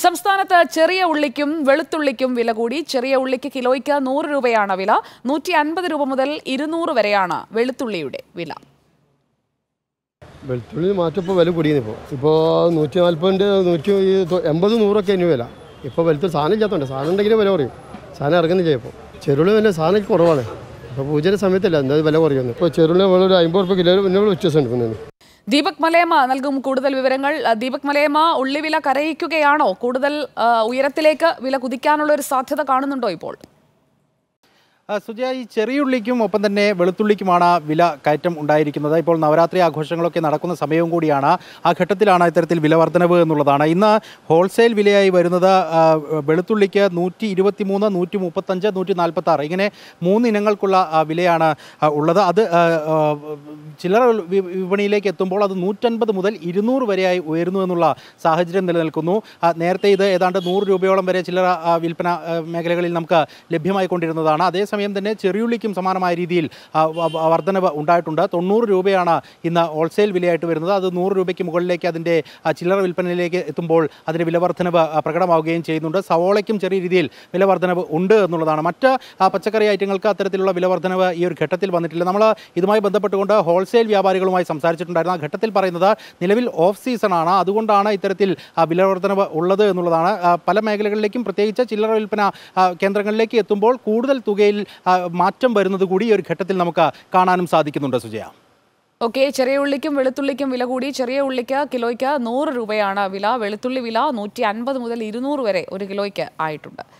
സംസ്ഥാനത്ത് ചെറിയ ഉള്ളിക്കും വെളുത്തുള്ളിക്കും വില കൂടി ചെറിയ ഉള്ളിക്ക് കിലോയ്ക്ക് നൂറ് രൂപയാണ് വില നൂറ്റി അൻപത് രൂപ മുതൽ ഇരുന്നൂറ് വരെയാണ് വെളുത്തുള്ളിയുടെ വില വെളുത്തുള്ളി മാറ്റം ഇപ്പോൾ വില കൂടിയെന്ന് ഇപ്പോൾ ഇപ്പോൾ നൂറ്റി നാൽപ്പതിൻ്റെ നൂറ്റി ഈ തൊ- എൺപത് നൂറൊക്കെ ഇനി വില ഇപ്പോൾ വെളുത്തുള്ളി സാധനം ഇല്ലാത്തതുണ്ട് സാധനം ഉണ്ടെങ്കിൽ വില കുറയും സാധനം ഇറങ്ങുന്നില്ല ഇപ്പോൾ ചെറുള്ളി വില സാധനം കുറവാണ് ഇപ്പോൾ പൂജയുടെ സമയത്തല്ല എന്താ വില കുറയുന്നു ഇപ്പോൾ ചെറുള്ളി വില ഒരു അമ്പത് റുപ്യ കിലോ പിന്നെ വ്യത്യാസം എടുക്കുന്നതിന് ദീപക് മലയമ്മ നൽകും കൂടുതൽ വിവരങ്ങൾ അഹ് ദീപക് മലയമ്മ ഉള്ളിവില കരയിക്കുകയാണോ കൂടുതൽ അഹ് ഉയരത്തിലേക്ക് വില കുതിക്കാനുള്ള ഒരു സാധ്യത കാണുന്നുണ്ടോ ഇപ്പോൾ ആ, സുജയ ഈ ചെറിയുള്ളിക്കും ഒപ്പം തന്നെ വെളുത്തുള്ളിക്കുമാണ് വില കയറ്റം ഉണ്ടായിരിക്കുന്നത് ഇപ്പോൾ നവരാത്രി ആഘോഷങ്ങളൊക്കെ നടക്കുന്ന സമയവും കൂടിയാണ് ആ ഘട്ടത്തിലാണ് ഇത്തരത്തിൽ വില വർധനവ് എന്നുള്ളതാണ് ഇന്ന് ഹോൾസെയിൽ വിലയായി വരുന്നത് ആ, വെളുത്തുള്ളിക്ക് നൂറ്റി ഇരുപത്തി മൂന്ന് നൂറ്റി മുപ്പത്തഞ്ച് നൂറ്റി നാൽപ്പത്തി ആറ് ഇങ്ങനെ മൂന്ന് ഇനങ്ങൾക്കുള്ള ആ, വിലയാണ് ആ, ഉള്ളത് അത് ആ, ആ, ചില്ലറ വി- വിപണിയിലേക്ക് എത്തുമ്പോൾ അത് നൂറ്റൻപത് മുതൽ ഇരുന്നൂറ് വരെയായി ഉയരുന്നു എന്നുള്ള സാഹചര്യം നിലനിൽക്കുന്നു ആ, നേരത്തെ ഇത് ഏതാണ്ട് നൂറ് രൂപയോളം വരെ ചില്ലറ ആ, വിൽപ്പന ആ, മേഖലകളിൽ നമുക്ക് ലഭ്യമായിക്കൊണ്ടിരുന്നതാണ് അതേസമയം തന്നെ ചെറിയുള്ളിക്കും സമാനമായ രീതിയിൽ ആ, വ- വ- വർധനവ് ഉണ്ടായിട്ടുണ്ട് തൊണ്ണൂറ് രൂപയാണ് ഇന്ന് ഹോൾസെയിൽ വിലയായിട്ട് വരുന്നത് അത് നൂറ് രൂപയ്ക്ക് മുകളിലേക്ക് അതിൻ്റെ ആ, ചില്ലറ വിൽപ്പനയിലേക്ക് എത്തുമ്പോൾ അതിൻ്റെ വില വർധനവ് ആ, പ്രകടമാവുകയും ചെയ്യുന്നുണ്ട് സവോളയ്ക്കും ചെറിയ രീതിയിൽ വില വർധനവ് ഉണ്ട് എന്നുള്ളതാണ് മറ്റ് ആ, പച്ചക്കറി ഐറ്റങ്ങൾക്ക് അത്തരത്തിലുള്ള വില വർധനവ് ഈ ഒരു ഘട്ടത്തിൽ വന്നിട്ടില്ല നമ്മൾ ഇതുമായി ബന്ധപ്പെട്ടുകൊണ്ട് ഹോൾസെയിൽ വ്യാപാരികളുമായി സംസാരിച്ചിട്ടുണ്ടായിരുന്നു ആ ഘട്ടത്തിൽ പറയുന്നത് നിലവിൽ ഓഫ് സീസണാണ് അതുകൊണ്ടാണ് ഇത്തരത്തിൽ ആ, വില വർധനവ് ഉള്ളത് എന്നുള്ളതാണ് ആ, പല മേഖലകളിലേക്കും പ്രത്യേകിച്ച് ചില്ലറ വിൽപ്പന ആ, കേന്ദ്രങ്ങളിലേക്ക് എത്തുമ്പോൾ കൂടുതൽ തുകയിൽ ആ, മാറ്റം വരുന്നത് കൂടി ഈ ഒരു ഘട്ടത്തിൽ നമുക്ക് കാണാനും സാധിക്കുന്നുണ്ട് സുജയ ഓക്കെ ചെറിയ ഉള്ളിക്കും വെളുത്തുള്ളിക്കും വില കൂടി ചെറിയ ഉള്ളിക്ക് കിലോയ്ക്ക് നൂറ് രൂപയാണ് വില വെളുത്തുള്ളി വില നൂറ്റി അൻപത് മുതൽ ഇരുന്നൂറ് വരെ ഒരു കിലോയ്ക്ക് ആയിട്ടുണ്ട്